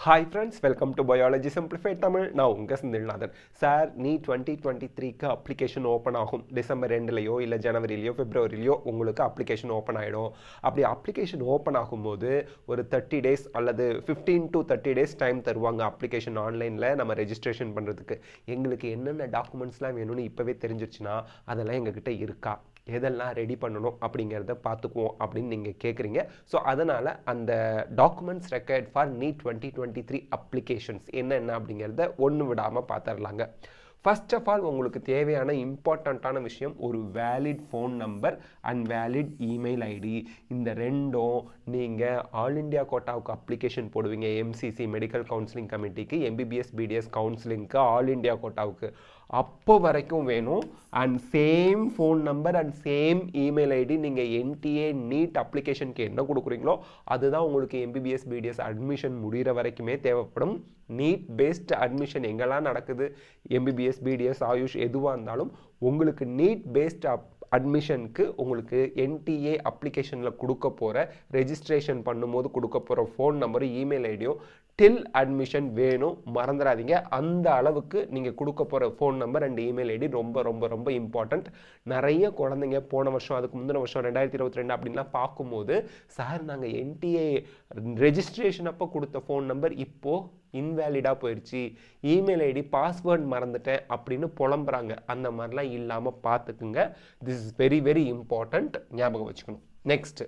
hi friends welcome to biology simplified Tamil நான் உங்கள் Senthilnathan sir நீ டுவெண்ட்டி டுவெண்ட்டி த்ரீக்கு அப்ளிகேஷன் ஓப்பன் ஆகும் டிசம்பர் ரெண்டுலையோ இல்லை ஜனவரிலையோ பிப்ரவரிலையோ உங்களுக்கு அப்ளிகேஷன் ஓப்பன் ஆகிடும் அப்படி அப்ளிகேஷன் ஓப்பன் ஆகும்போது ஒரு தேர்ட்டி டேஸ் அல்லது fifteen to thirty days time தருவாங்க அப்ளிகேஷன் ஆன்லைனில் நம்ம ரெஜிஸ்ட்ரேஷன் பண்ணுறதுக்கு எங்களுக்கு என்னென்ன டாக்குமெண்ட்ஸ்லாம் வேணும்னு இப்போவே தெரிஞ்சிருச்சுன்னா அதெல்லாம் எங்ககிட்ட இருக்கா எதெல்லாம் ரெடி பண்ணணும் அப்படிங்கிறத பார்த்துக்குவோம் அப்படின்னு நீங்கள் கேட்குறீங்க ஸோ அதனால் அந்த documents required for NEET twenty twenty three applications என்னென்ன அப்படிங்கிறத ஒன்று விடாமல் பார்த்துடலாங்க ஃபர்ஸ்ட் ஆஃப் ஆல் உங்களுக்கு தேவையான இம்பார்ட்டண்ட்டான விஷயம் ஒரு valid phone number and valid email ID இந்த ரெண்டும் நீங்கள் ஆல் இண்டியா கோட்டாவுக்கு அப்ளிகேஷன் போடுவீங்க எம்சிசி மெடிக்கல் கவுன்சிலிங் கமிட்டிக்கு எம்பிபிஎஸ் பிடிஎஸ் கவுன்சிலிங்க்கு ஆல் இண்டியா கோட்டாவுக்கு அப்போ வரைக்கும் வேணும் and same phone number and same email ID நீங்கள் என்டிஏ நீட் அப்ளிகேஷனுக்கு என்ன கொடுக்குறீங்களோ அதுதான் உங்களுக்கு எம்பிபிஎஸ் பிடிஎஸ் அட்மிஷன் முடிகிற வரைக்குமே தேவைப்படும் நீட் பேஸ்ட் அட்மிஷன் எங்கெல்லாம் நடக்குது எம்பிபிஎஸ் பிடிஎஸ் ஆயுஷ் எதுவாக இருந்தாலும் உங்களுக்கு நீட் பேஸ்ட் அப் அட்மிஷனுக்கு உங்களுக்கு என்டிஏ அப்ளிகேஷனில் கொடுக்க போகிற ரெஜிஸ்ட்ரேஷன் பண்ணும்போது கொடுக்க போகிற ஃபோன் நம்பரும் இமெயில் ஐடியும் டில் அட்மிஷன் வேணும் மறந்துடாதீங்க அந்த அளவுக்கு நீங்கள் கொடுக்க போகிற phone number and email ID ரொம்ப ரொம்ப ரொம்ப இம்பார்ட்டண்ட் நிறைய குழந்தைங்க போன வருஷம் அதுக்கு முந்தின வருஷம் ரெண்டாயிரத்தி இருபத்தி ரெண்டு அப்படின்லாம் பார்க்கும்போது சார் நாங்கள் என்டிஏ ரெஜிஸ்ட்ரேஷன் அப்போ கொடுத்த ஃபோன் நம்பர் இப்போது இன்வேலிடாக போயிடுச்சு இமெயில் ஐடி பாஸ்வேர்ட் மறந்துட்டேன் அப்படின்னு புலம்புறாங்க அந்த மாதிரிலாம் இல்லாமல் பார்த்துக்குங்க this is very very important ஞாபகம் வச்சுக்கணும் நெக்ஸ்ட்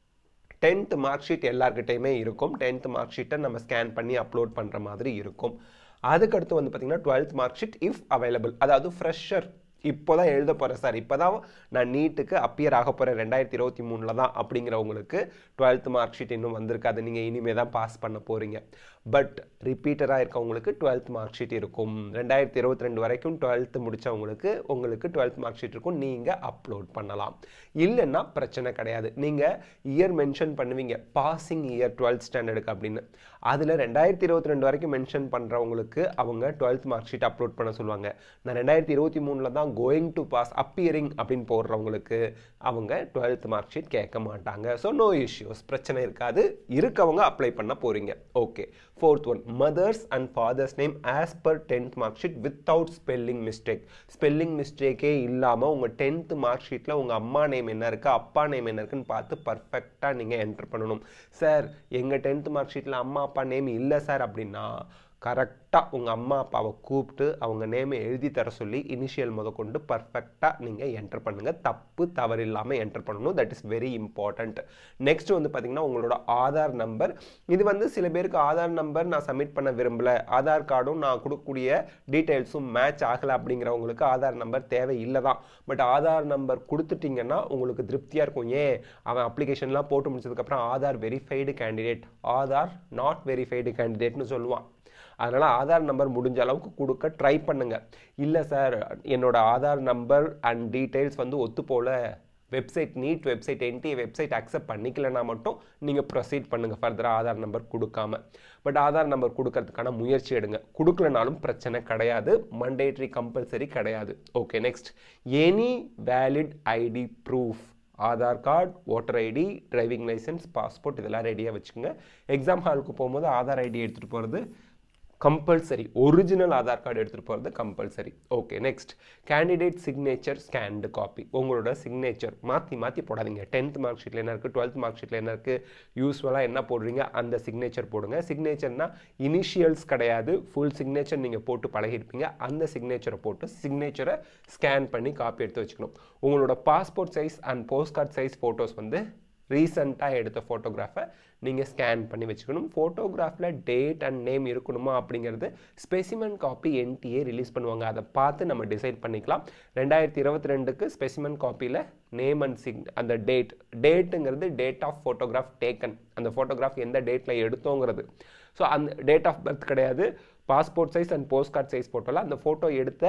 டென்த் மார்க் ஷீட் எல்லாருக்கிட்டையுமே இருக்கும் டென்த் மார்க் ஷீட்டை நம்ம ஸ்கேன் பண்ணி அப்லோட் பண்ணுற மாதிரி இருக்கும் அதுக்கடுத்து வந்து பார்த்திங்கன்னா twelfth mark sheet if available அதாவது ஃப்ரெஷர் இப்போ தான் எழுத போகிறேன் சார் இப்போ தான் நான் நீட்டுக்கு அப்பியர் ஆக போகிறேன் ரெண்டாயிரத்தி இருபத்தி மூணில் தான் அப்படிங்கிறவங்களுக்கு டுவெல்த் மார்க் ஷீட் இன்னும் வந்திருக்காது நீங்கள் இனிமேல் தான் பாஸ் பண்ண போகிறீங்க பட் ரிப்பீட்டராக இருக்கவங்களுக்கு டுவெல்த் மார்க் ஷீட் இருக்கும் ரெண்டாயிரத்தி இருபத்தி ரெண்டு வரைக்கும் டுவெல்த்து முடித்தவங்களுக்கு உங்களுக்கு டுவெல்த் மார்க் ஷீட் இருக்கும் நீங்கள் அப்லோட் பண்ணலாம் இல்லைன்னா பிரச்சனை கிடையாது நீங்கள் இயர் மென்ஷன் பண்ணுவீங்க பாசிங் இயர் டுவெல்த் ஸ்டாண்டர்டுக்கு அப்படின்னு அதில் ரெண்டாயிரத்தி இருபத்தி ரெண்டு வரைக்கும் மென்ஷன் பண்ணுறவங்களுக்கு அவங்க டுவெல்த் மார்க் ஷீட் அப்லோட் பண்ண சொல்லுவாங்க நான் ரெண்டாயிரத்தி இருபத்தி மூணில் தான் கோயிங் டு பாஸ் அப்பியரிங் அப்படின்னு போடுறவங்களுக்கு அவங்க டுவெல்த் மார்க் ஷீட் கேட்க மாட்டாங்க ஸோ நோ இஷ்யூஸ் பிரச்சனை இருக்காது இருக்கவங்க அப்ளை பண்ண போகிறீங்க okay fourth one mother's and father's name as per tenth mark sheet without spelling mistake spelling மிஸ்டேக்கே இல்லாமல் உங்கள் டென்த் மார்க் ஷீட்டில் உங்கள் அம்மா நேம் என்ன இருக்குது அப்பா நேம் என்ன இருக்குன்னு பார்த்து பர்ஃபெக்டாக நீங்கள் என்டர் பண்ணணும் சார் எங்கள் டென்த் மார்க் ஷீட்டில் அம்மா அப்பா நேம் இல்லை சார் அப்படின்னா கரெக்டாக உங்கள் அம்மா அப்பாவை கூப்பிட்டு அவங்க நேமை எழுதி தர சொல்லி இனிஷியல் முத கொண்டு பர்ஃபெக்டாக நீங்கள் என்டர் பண்ணுங்கள் தப்பு தவறு இல்லாமல் என்டர் பண்ணணும் that is very important next வந்து பார்த்திங்கன்னா உங்களோட ஆதார் நம்பர் இது வந்து சில பேருக்கு ஆதார் நம்பர் நான் சப்மிட் பண்ண விரும்பலை ஆதார் கார்டும் நான் கொடுக்கக்கூடிய டீட்டெயில்ஸும் மேட்ச் ஆகலை அப்படிங்கிறவங்களுக்கு ஆதார் நம்பர் தேவை இல்லை தான் பட் ஆதார் நம்பர் கொடுத்துட்டிங்கன்னா உங்களுக்கு திருப்தியாக இருக்கும் ஏன் அவன் அப்ளிகேஷன்லாம் போட்டு முடிச்சதுக்கப்புறம் Aadhaar verified candidate Aadhaar not verified கேண்டிடேட்னு சொல்லுவான் அதனால் ஆதார் நம்பர் முடிஞ்ச அளவுக்கு கொடுக்க ட்ரை பண்ணுங்க இல்லை சார் என்னோட ஆதார் நம்பர் அண்ட் டீட்டெயில்ஸ் வந்து ஒத்து போல website NEET website NTA website accept பண்ணிக்கலனா மட்டும் நீங்கள் ப்ரொசீட் பண்ணுங்கள் ஃபர்தராக ஆதார் நம்பர் கொடுக்காம பட் ஆதார் நம்பர் கொடுக்கறதுக்கான முயற்சி எடுங்க கொடுக்கலனாலும் பிரச்சனை கிடையாது மண்டேட்ரி கம்பல்சரி கிடையாது okay next any valid ID proof Aadhaar card voter ID driving licence passport இதெல்லாம் ரெடியாக வச்சுக்கோங்க எக்ஸாம் ஹாலுக்கு போகும்போது ஆதார் ஐடி எடுத்துகிட்டு போகிறது கம்பல்சரி ஒரிஜினல் ஆதார் கார்டு எடுத்துகிட்டு போகிறது compulsory okay next candidate signature scanned copy உங்களோட சிக்னேச்சர் மாற்றி மாற்றி போடாதீங்க டென்த் மார்க் ஷீட்டில் என்ன இருக்குது டுவெல்த் மார்க் ஷீட்டில் என்ன இருக்குது யூஸ்வலாக என்ன போடுறீங்க அந்த சிக்னேச்சர் போடுங்க சிக்னேச்சர்னா இனிஷியல்ஸ் கிடையாது ஃபுல் சிக்னேச்சர் நீங்கள் போட்டு பழகிருப்பீங்க அந்த சிக்னேச்சரை போட்டு சிக்னேச்சரை ஸ்கேன் பண்ணி காப்பி எடுத்து வச்சுக்கணும் உங்களோட passport size and post card size photos வந்து ரீசண்டாக எடுத்த ஃபோட்டோகிராஃபை நீங்கள் ஸ்கேன் பண்ணி வச்சுக்கணும் ஃபோட்டோகிராஃபில் டேட் அண்ட் நேம் இருக்கணுமா அப்படிங்கிறது ஸ்பெசிமன் காப்பி என்டிஏ ரிலீஸ் பண்ணுவாங்க அதை பார்த்து நம்ம டிசைட் பண்ணிக்கலாம் ரெண்டாயிரத்தி இருபத்தி ரெண்டுக்கு ஸ்பெசிமன் காப்பியில் நேம் அண்ட் சிக் அந்த டேட் டேட்டுங்கிறது டேட் ஆஃப் ஃபோட்டோகிராஃப் டேக்கன் அந்த ஃபோட்டோகிராஃப் எந்த டேட்டில் எடுத்தோங்கிறது ஸோ அந்த டேட் ஆஃப் பர்த் கிடையாது passport size and post card size ஃபோட்டோவில் அந்த ஃபோட்டோ எடுத்த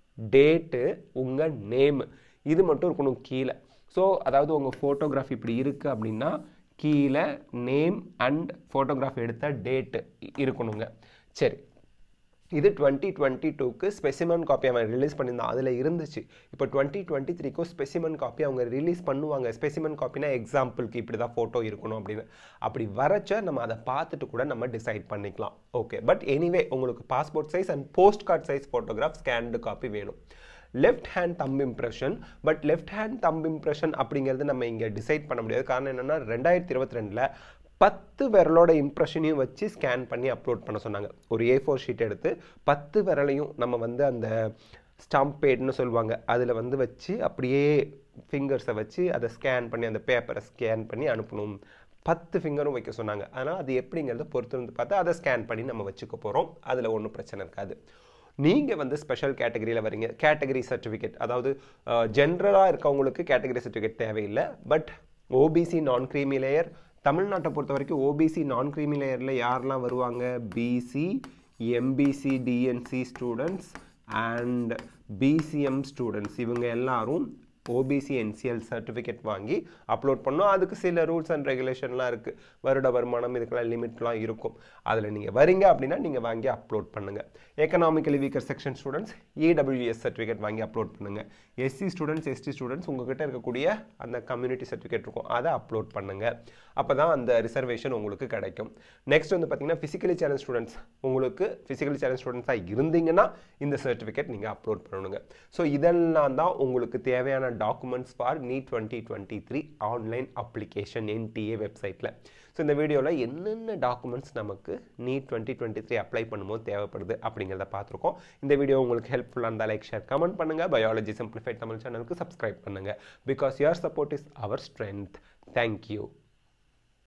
டேட்டு உங்கள் நேம் இது மட்டும் இருக்கணும் கீழே ஸோ அதாவது உங்கள் ஃபோட்டோகிராஃப் இப்படி இருக்குது அப்படின்னா கீழே நேம் அண்ட் ஃபோட்டோகிராஃப் எடுத்த டேட்டு இருக்கணுங்க சரி இது டுவெண்ட்டி டுவெண்ட்டி டூக்கு ஸ்பெசிமன் காப்பி அவன் ரிலீஸ் பண்ணியிருந்தான் அதில் இருந்துச்சு இப்போ டுவெண்ட்டி டுவெண்ட்டி த்ரீக்கும் ஸ்பெசிமன் காப்பி அவங்க ரிலீஸ் பண்ணுவாங்க ஸ்பெசிமன் காப்பினா எக்ஸாம்பிளுக்கு இப்படி தான் ஃபோட்டோ இருக்கணும் அப்படின்னு அப்படி வரச்ச நம்ம அதை பார்த்துட்டு கூட நம்ம டிசைட் பண்ணிக்கலாம் ஓகே பட் எனிவே உங்களுக்கு passport size and post card size photograph scanned copy வேணும் left hand thumb impression but left hand thumb impression அப்படிங்கிறது நம்ம இங்கே டிசைட் பண்ண முடியாது காரணம் என்னென்னா ரெண்டாயிரத்தி இருபத்தி ரெண்டில் பத்து விரலோட இம்ப்ரெஷனையும் வச்சு ஸ்கேன் பண்ணி அப்லோட் பண்ண சொன்னாங்க ஒரு ஏ ஃபோர் ஷீட் எடுத்து பத்து விரலையும் நம்ம வந்து அந்த ஸ்டாம்ப் பேட்னு சொல்லுவாங்க அதில் வந்து வச்சு அப்படியே ஃபிங்கர்ஸை வச்சு அதை ஸ்கேன் பண்ணி அந்த பேப்பரை ஸ்கேன் பண்ணி அனுப்பணும் பத்து ஃபிங்கரும் வைக்க சொன்னாங்க ஆனால் அது எப்படிங்கிறத பொறுத்து இருந்து பார்த்தா அதை ஸ்கேன் பண்ணி நம்ம வச்சுக்க போகிறோம் அதில் ஒன்றும் பிரச்சனை இருக்காது நீங்கள் வந்து ஸ்பெஷல் கேட்டகரியில் வரீங்க கேட்டகரி சர்டிஃபிகேட் அதாவது ஜென்ரலாக இருக்கவங்களுக்கு கேட்டகரி சர்டிஃபிகேட் தேவையில்லை but OBC non creamy layer தமிழ்நாட்டை பொறுத்த வரைக்கும் ஓபிசி நான் க்ரீமி லேயரில் யாரெல்லாம் வருவாங்க BC MBC DNC students and BCM students இவங்க எல்லாரும் ஓபிசி என்சிஎல் சர்டிஃபிகேட் வாங்கி அப்லோட் பண்ணோம் அதுக்கு சில ரூல்ஸ் அண்ட் ரெகுலேஷன்லாம் இருக்குது வருட வருமானம் இதுக்கெல்லாம் லிமிட்லாம் இருக்கும் அதில் நீங்கள் வரீங்க அப்படின்னா நீங்கள் வாங்கி அப்லோட் பண்ணுங்கள் economically weaker section students EWS certificate வாங்கி அப்லோட் பண்ணுங்கள் எஸ்சி ஸ்டூடெண்ட்ஸ் எஸ்டி ஸ்டூடெண்ட்ஸ் உங்ககிட்ட இருக்கக்கூடிய அந்த கம்யூனிட்டி சர்டிஃபிகேட் இருக்கும் அதை அப்லோட் பண்ணுங்கள் அப்போ தான் அந்த ரிசர்வேஷன் உங்களுக்கு கிடைக்கும் நெக்ஸ்ட் வந்து பார்த்தீங்கன்னா ஃபிசிக்கலி சேலஞ்ச் ஸ்டூடெண்ட்ஸ் உங்களுக்கு ஃபிசிக்கலி சேலஞ்ச் ஸ்டூடெண்ட்ஸாக இருந்தீங்கன்னா இந்த சர்டிஃபிகேட் நீங்கள் அப்லோட் பண்ணணுங்க ஸோ இதெல்லாம் தான் உங்களுக்கு தேவையான documents for NEET twenty twenty three online application NTA வெப்சைட்டில் ஸோ இந்த வீடியோவில் என்னென்ன டாக்குமெண்ட்ஸ் நமக்கு NEET twenty twenty three apply பண்ணும்போது தேவைப்படுது அப்படிங்கிறத பார்த்துருக்கோம் இந்த வீடியோ உங்களுக்கு ஹெல்ப்ஃபுல்லாக இருந்தால் லைக் ஷேர் கமெண்ட் பண்ணுங்கள் பயாலஜி சிம்பிளிஃபைட் தமிழ் சேனலுக்கு சப்ஸ்கிரைப் பண்ணுங்கள் because your support is our strength thank you